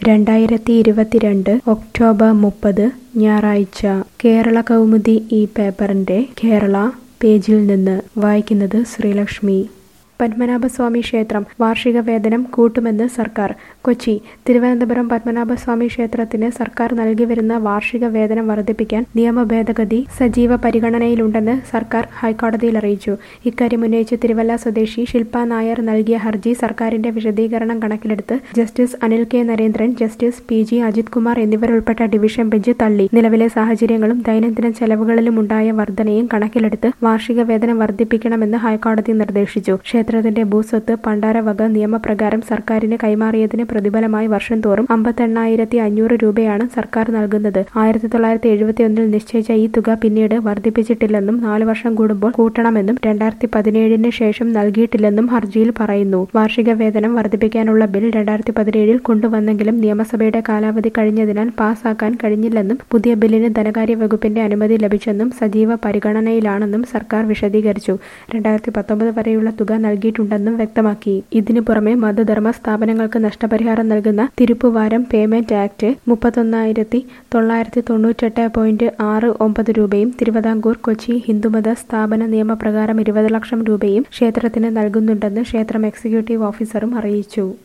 രണ്ടായിരത്തി ഇരുപത്തിരണ്ട് ഒക്ടോബർ മുപ്പത് ഞായറാഴ്ച കേരള കൗമുദി ഈ പേപ്പറിന്റെ കേരള പേജിൽ നിന്ന് വായിക്കുന്നത് ശ്രീലക്ഷ്മി പത്മനാഭസ്വാമി ക്ഷേത്രം വാർഷിക വേതനം കൂട്ടുമെന്ന് സർക്കാർ കൊച്ചി തിരുവനന്തപുരം പത്മനാഭസ്വാമി ക്ഷേത്രത്തിന് സർക്കാർ നൽകി വരുന്ന വാർഷിക വേതനം വർദ്ധിപ്പിക്കാൻ നിയമ ഭേദഗതി സജീവ പരിഗണനയിലുണ്ടെന്ന് സർക്കാർ ഹൈക്കോടതിയിൽ അറിയിച്ചു ഇക്കാര്യം ഉന്നയിച്ച് തിരുവല്ല സ്വദേശി ശില്പ നായർ നൽകിയ ഹർജി സർക്കാരിന്റെ വിശദീകരണം കണക്കിലെടുത്ത് justice Anil K Narendran justice P G Ajith Kumar എന്നിവരുൾപ്പെട്ട ഡിവിഷൻ ബെഞ്ച് തള്ളി നിലവിലെ സാഹചര്യങ്ങളും ദൈനംദിന ചെലവുകളിലും ഉണ്ടായ വർധനയും കണക്കിലെടുത്ത് വാർഷിക വേതനം വർദ്ധിപ്പിക്കണമെന്ന് ഹൈക്കോടതി നിർദ്ദേശിച്ചു ക്ഷേത്രത്തിന്റെ ഭൂസ്വത്ത് പണ്ടാരവക നിയമപ്രകാരം സർക്കാരിന് കൈമാറിയതിന് പ്രതിഫലമായി വർഷം തോറും അമ്പത്തെണ്ണായിരത്തി അഞ്ഞൂറ് രൂപയാണ് സർക്കാർ നൽകുന്നത് ആയിരത്തി തൊള്ളായിരത്തി എഴുപത്തിയൊന്നിൽ നിശ്ചയിച്ച ഈ തുക പിന്നീട് വർദ്ധിപ്പിച്ചിട്ടില്ലെന്നും നാല് വർഷം കൂടുമ്പോൾ കൂട്ടണമെന്നും രണ്ടായിരത്തി പതിനേഴിന് ശേഷം നൽകിയിട്ടില്ലെന്നും ഹർജിയിൽ പറയുന്നു വാർഷിക വേതനം വർദ്ധിപ്പിക്കാനുള്ള ബിൽ രണ്ടായിരത്തി പതിനേഴിൽ കൊണ്ടുവന്നെങ്കിലും നിയമസഭയുടെ കാലാവധി കഴിഞ്ഞതിനാൽ പാസാക്കാൻ കഴിഞ്ഞില്ലെന്നും പുതിയ ബില്ലിന് ധനകാര്യ വകുപ്പിന്റെ അനുമതി ലഭിച്ചെന്നും സജീവ പരിഗണനയിലാണെന്നും സർക്കാർ വിശദീകരിച്ചു രണ്ടായിരത്തി പത്തൊമ്പത് വരെയുള്ള തുക നൽകിയിട്ടുണ്ടെന്നും വ്യക്തമാക്കി ഇതിനു പുറമെ മതധർമ്മ സ്ഥാപനങ്ങൾക്ക് നഷ്ടപരിഹാരം നൽകുന്ന തിരുപ്പുവാരം പേയ്മെന്റ് ആക്ട് മുപ്പത്തൊന്നായിരത്തി തൊള്ളായിരത്തി തൊണ്ണൂറ്റെട്ട് പോയിന്റ് ആറ് ഒമ്പത് രൂപയും തിരുവിതാംകൂർ കൊച്ചി ഹിന്ദുമത സ്ഥാപന നിയമപ്രകാരം ഇരുപത് ലക്ഷം രൂപയും ക്ഷേത്രത്തിന് നൽകുന്നുണ്ടെന്ന് ക്ഷേത്രം എക്സിക്യൂട്ടീവ് ഓഫീസറും അറിയിച്ചു